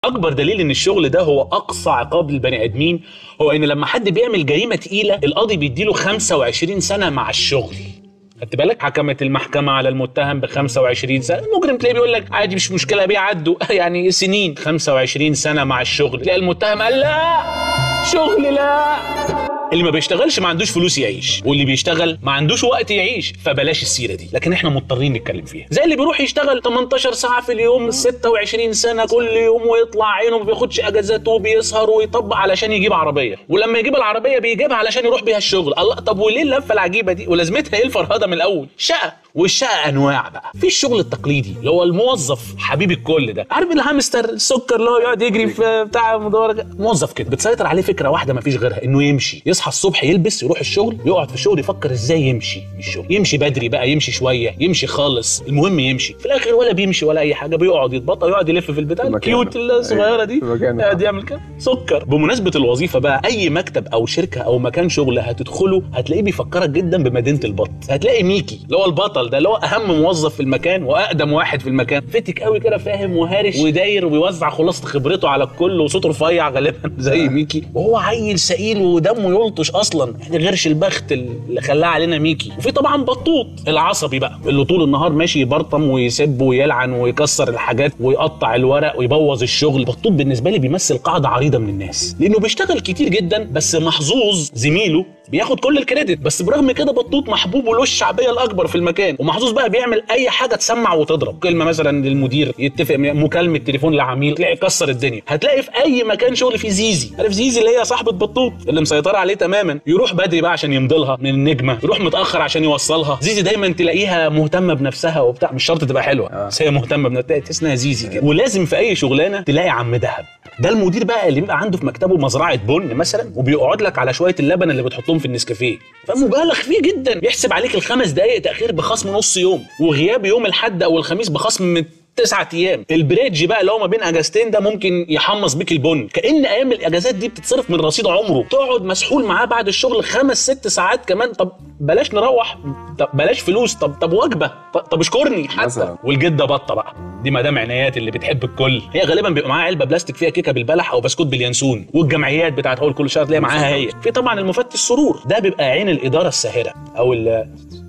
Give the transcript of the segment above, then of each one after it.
اكبر دليل ان الشغل ده هو اقصى عقاب للبني ادمين هو ان لما حد بيعمل جريمه تقيله القاضي بيديله 25 سنه مع الشغل خدت بالك حكمت المحكمة على المتهم ب 25 سنة المجرم تلاقيه بيقول لك عادي مش مشكلة بيعدوا يعني سنين 25 سنة مع الشغل تلاقي المتهم قال لا شغل لا اللي ما بيشتغلش ما عندوش فلوس يعيش واللي بيشتغل ما عندوش وقت يعيش فبلاش السيره دي لكن احنا مضطرين نتكلم فيها زي اللي بيروح يشتغل 18 ساعه في اليوم 26 سنه كل يوم ويطلع عينه ما بياخدش اجازات وبيسهر ويطبق علشان يجيب عربيه ولما يجيب العربيه بيجيبها علشان يروح بيها الشغل الله طب وليه اللفه العجيبه دي ولازمتها ايه الفرهده من الاول شقه والشقه انواع بقى في الشغل التقليدي اللي هو الموظف حبيب الكل ده عارف الهامستر السكر اللي هو يقعد يجري في بتاع مدورة موظف كده بتسيطر عليه فكره واحده ما فيش غيرها انه يمشي يصحى الصبح يلبس يروح الشغل يقعد في الشغل يفكر ازاي يمشي من الشغل يمشي بدري بقى يمشي شويه يمشي خالص المهم يمشي في الاخر ولا بيمشي ولا اي حاجه بيقعد يتبطل يقعد يلف في البتاع مكانه. الكيوت الصغيره دي في مكانه. يقعد يعمل كده سكر بمناسبه الوظيفه بقى اي مكتب او شركه او مكان شغل هتدخله هتلاقيه بيفكرك جدا بمدينه البط هتلاقي ميكي اللي هو البطل ده اللي هو اهم موظف في المكان واقدم واحد في المكان فتك قوي كده فاهم وهارش وداير وبيوزع خلاصه خبرته على الكل وصوته رفيع غالبا زي ميكي وهو عيل سئيل ودمه يلطش اصلا يعني غيرش البخت اللي خلاه علينا ميكي وفي طبعا بطوط العصبي بقى اللي طول النهار ماشي يبرطم ويسب ويلعن ويكسر الحاجات ويقطع الورق ويبوظ الشغل بطوط بالنسبه لي بيمثل قاعده عريضه من الناس لانه بيشتغل كتير جدا بس محظوظ زميله بياخد كل الكريدت بس برغم كده بطوط محبوب وله الشعبيه الاكبر في المكان ومحظوظ بقى بيعمل اي حاجه تسمع وتضرب كلمه مثلا للمدير يتفق مكالمه تليفون لعميل تلاقي يكسر الدنيا هتلاقي في اي مكان شغل فيه زيزي عارف زيزي اللي هي صاحبه بطوط اللي مسيطره عليه تماما يروح بدري بقى عشان يمضلها من النجمه يروح متاخر عشان يوصلها زيزي دايما تلاقيها مهتمه بنفسها وبتاع مش شرط تبقى حلوه آه. بس هي مهتمه بنفسها تحس انها زيزي كده ولازم في اي شغلانه تلاقي عم دهب ده المدير بقى اللي بيبقى عنده في مكتبه مزرعه بن مثلا وبيقعد لك على شويه اللبن اللي بتحطهم في النسكافيه فمبالغ فيه جدا يحسب عليك الخمس دقائق تاخير بخصم نص يوم وغياب يوم الحد او الخميس بخصم من تسعة ايام البريدج بقى اللي هو ما بين اجازتين ده ممكن يحمص بيك البن كان ايام الاجازات دي بتتصرف من رصيد عمره تقعد مسحول معاه بعد الشغل خمس ست ساعات كمان طب بلاش نروح طب بلاش فلوس طب طب وجبه طب, طب اشكرني حتى مثلا. والجده بطه بقى دي مدام عنايات اللي بتحب الكل هي غالبا بيبقى معاها علبه بلاستيك فيها كيكه بالبلح او بسكوت باليانسون والجمعيات بتاعت اول كل شهر تلاقي معاها هي في طبعا المفتش سرور ده بيبقى عين الاداره الساهره او ال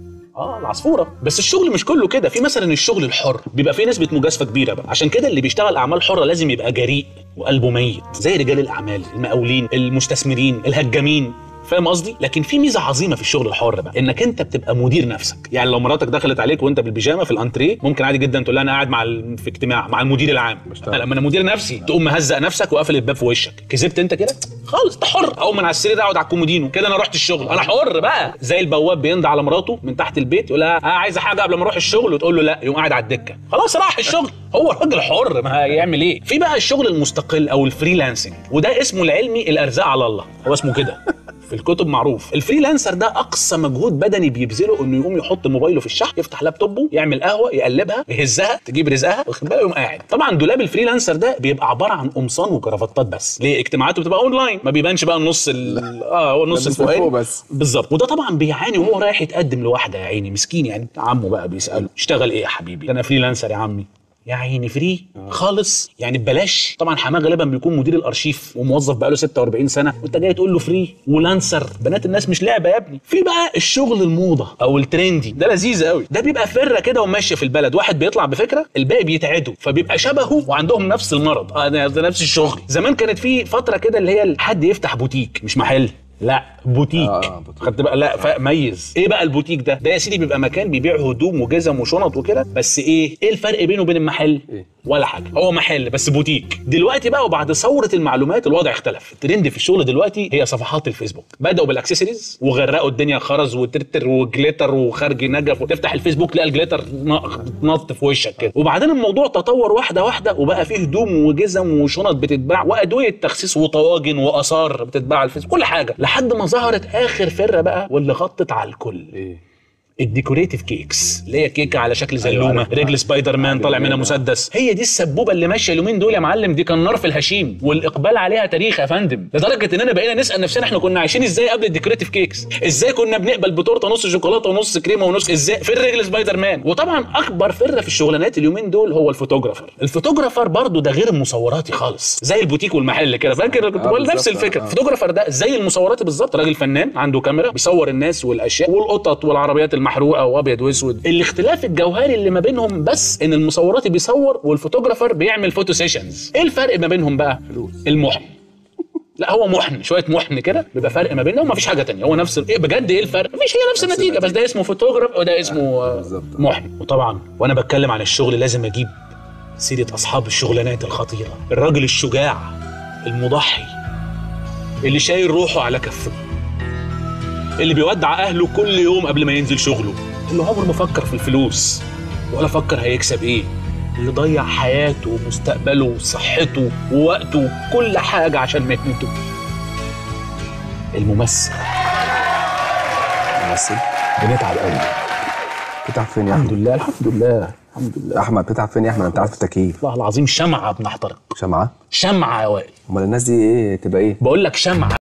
اه العصفوره بس الشغل مش كله كده في مثلا الشغل الحر بيبقى فيه نسبه مجازفه كبيره بقى عشان كده اللي بيشتغل اعمال حره لازم يبقى جريء وقلبه ميت زي رجال الاعمال المقاولين المستثمرين الهجامين فاهم قصدي لكن في ميزه عظيمه في الشغل الحر بقى انك انت بتبقى مدير نفسك يعني لو مراتك دخلت عليك وانت بالبيجامه في الانتريه ممكن عادي جدا تقول لها انا قاعد مع ال... في اجتماع مع المدير العام بشتغل. لما انا مدير نفسي تقوم مهزق نفسك وقافل الباب في وشك كسبت انت كده خالص انت حر اقوم من على السرير اقعد على الكومودينو كده انا رحت الشغل انا حر بقى زي البواب بينده على مراته من تحت البيت يقول لها اه عايزه حاجه قبل ما اروح الشغل وتقول له لا يقوم قاعد على الدكه خلاص راح الشغل هو راجل حر ما هيعمل ايه في بقى الشغل المستقل او الفريلانسنج وده اسمه العلمي الارزاق على الله هو اسمه كده في الكتب معروف الفريلانسر ده اقصى مجهود بدني بيبذله انه يقوم يحط موبايله في الشحن يفتح لابتوبه يعمل قهوه يقلبها يهزها تجيب رزقها واخد بالك يقوم قاعد طبعا دولاب الفريلانسر ده بيبقى عباره عن قمصان وكرافتات بس ليه اجتماعاته بتبقى اونلاين ما بيبانش بقى النص ال... اه هو النص لابس من فوق الفوقاني بس. بالظبط وده طبعا بيعاني وهو رايح يتقدم لواحده يا عيني مسكين يعني عمه بقى بيساله اشتغل ايه يا حبيبي انا فريلانسر يا عمي يا عيني فري خالص يعني ببلاش طبعا حماه غالبا بيكون مدير الارشيف وموظف بقاله 46 سنه وانت جاي تقول له فري ولانسر بنات الناس مش لعبه يا ابني في بقى الشغل الموضه او الترندي ده لذيذ قوي ده بيبقى فره كده وماشيه في البلد واحد بيطلع بفكره الباقي بيتعدوا فبيبقى شبهه وعندهم نفس المرض اه ده ده نفس الشغل زمان كانت في فتره كده اللي هي حد يفتح بوتيك مش محل لا بوتيك آه، آه، بوتيك. خدت بقى لا ف- ميز ايه بقى البوتيك ده ده يا سيدي بيبقى مكان بيبيع هدوم وجزم وشنط وكده بس ايه ايه الفرق بينه وبين المحل إيه؟ ولا حاجه هو محل بس بوتيك دلوقتي بقى وبعد ثوره المعلومات الوضع اختلف الترند في الشغل دلوقتي هي صفحات الفيسبوك بداوا بالاكسسوارز وغرقوا الدنيا خرز وترتر وجليتر وخرج نجف وتفتح الفيسبوك تلاقي الجليتر ن- نط في وشك كده وبعدين الموضوع تطور واحده واحده وبقى فيه هدوم وجزم وشنط بتتباع وادويه تخسيس وطواجن واثار بتتباع على الفيسبوك كل حاجه لحد ما ظهرت اخر فره بقى واللي غطت على الكل ايه الديكوريتيف كيكس اللي هي كيكه على شكل أيوة، زلومه عارفها. رجل سبايدر مان طالع منها جميلة. مسدس هي دي السبوبه اللي ماشيه اليومين دول يا معلم دي كان نار في الهشيم والاقبال عليها تاريخ يا فندم لدرجه اننا بقينا نسال نفسنا احنا كنا عايشين ازاي قبل الديكوريتيف كيكس ازاي كنا بنقبل بتورته نص شوكولاته ونص كريمه ونص ازاي في الرجل سبايدر مان وطبعا اكبر فره في الشغلانات اليومين دول هو الفوتوغرافر الفوتوغرافر برضه ده غير المصوراتي خالص زي البوتيك والمحل كده فاكر كنت آه، بقول نفس بالظبط، الفكره آه. الفوتوغرافر ده زي المصوراتي بالظبط راجل فنان عنده كاميرا بيصور الناس والاشياء والقطط والعربيات المحروقه وابيض واسود الاختلاف الجوهري اللي ما بينهم بس ان المصوراتي بيصور والفوتوغرافر بيعمل فوتو سيشنز ايه الفرق ما بينهم بقى فلوس. المحن لا هو محن شويه محن كده بيبقى فرق ما بينهم ومفيش حاجه تانية هو نفس ال- ايه بجد ايه الفرق مفيش هي نفس النتيجه بس ده اسمه فوتوغراف وده اسمه آه، بالظبط. محن وطبعا وانا بتكلم عن الشغل لازم اجيب سيره اصحاب الشغلانات الخطيره الراجل الشجاع المضحي اللي شايل روحه على كفه اللي بيودع اهله كل يوم قبل ما ينزل شغله اللي عمره ما فكر في الفلوس ولا فكر هيكسب ايه اللي ضيع حياته ومستقبله وصحته ووقته كل حاجة عشان مهنته الممثل ممثل بنتعب قوي بتتعب فين يا الحمد احمد لله الحمد لله الحمد لله احمد بتتعب فين يا احمد انت عارف التكييف والله العظيم شمعة بنحترق شمعة شمعة يا وائل امال الناس دي ايه تبقى ايه بقول لك شمعة